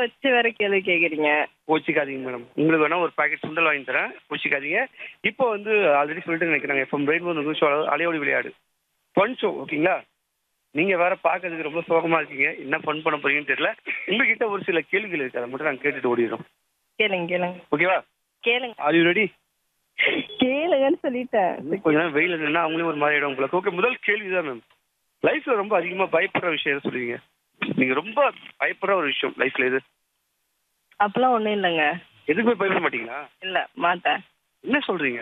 வச்சு வேற கேள்வி கேக்குறீங்க கோச்சிக்காதீங்க மேடம் உங்களுக்கு வேணா ஒரு பாக்கெட் சுண்டல் வாங்கி தரேன் கோச்சிக்காதீங்க இப்போ வந்து ஆல்ரெடி சொல்லிட்டு நினைக்கிறாங்க எஃப்எம் ரெயின்போ நியூஸ் அலையோடி விளையாடு ஃபன் ஷோ ஓகேங்களா நீங்க வேற பார்க்கறதுக்கு ரொம்ப சோகமா இருக்கீங்க என்ன ஃபன் பண்ண போறீங்கன்னு தெரியல உங்ககிட்ட ஒரு சில கேள்விகள் இருக்கு அதை மட்டும் நாங்கள் கேட்டுட்டு ஓடிடுறோம் கேளுங்க கேளுங்க ஓகேவா கேளுங்க ஆர் யூ ரெடி கேளுங்கன்னு சொல்லிட்டேன் கொஞ்ச நேரம் வெயில் நின்னா அவங்களே ஒரு மாதிரி ஆயிடும் உங்களுக்கு ஓகே முதல் கேள்வி தான் மேம் லைஃப்ல ரொம்ப அதிகமா பயப்படுற விஷயம் எதை சொல்லுவீங்க நீங்க ரொம்ப பயப்படுற ஒரு விஷயம் லைஃப்ல எது அப்பெல்லாம் ஒண்ணும் இல்லைங்க எதுக்குமே பயப்பட மாட்டீங்களா இல்ல மாட்டேன் என்ன சொல்றீங்க